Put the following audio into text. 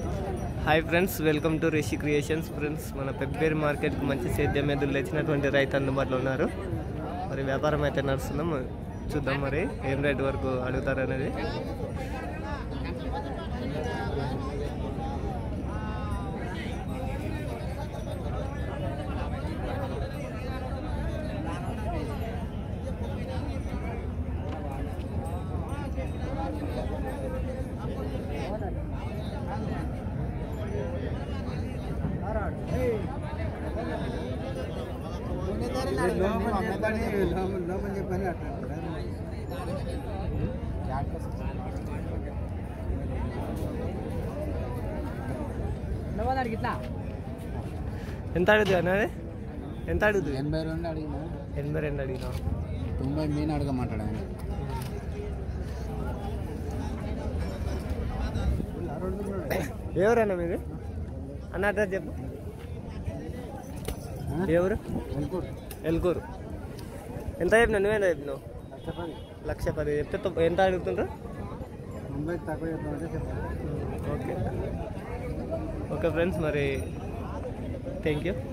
hi friends welcome to Rishi creations friends మన పెబ్బేరు మార్కెట్కి మంచి సేద్యం ఎదురు తెచ్చినటువంటి రైతు అందుబాటులో ఉన్నారు మరి వ్యాపారం అయితే నడుస్తున్నాం చూద్దాం మరి ఏం రేట్ వరకు అడుగుతారు అనేది ఇట్లా ఎంత అడుగుతుంది అనేది ఎంత అడుగుతుంది ఎనభై రెండు అడిగినా ఎనభై రెండు అడిగినా తొంభై మీద అడగమంటాడు ఆయన ఎవరన్నా మీరు అన్న అడ్రస్ చెప్పు ఎవరు ఎల్కూరు ఎంత చెప్పినా నువ్వేనా చెప్పినావు లక్ష పది చెప్తే తొ- ఎంత అడుగుతుండ్రు తొంభై తక్కువ చెప్తామంటే చెప్పాలి ఓకే ఓకే ఫ్రెండ్స్ మరి థ్యాంక్ యూ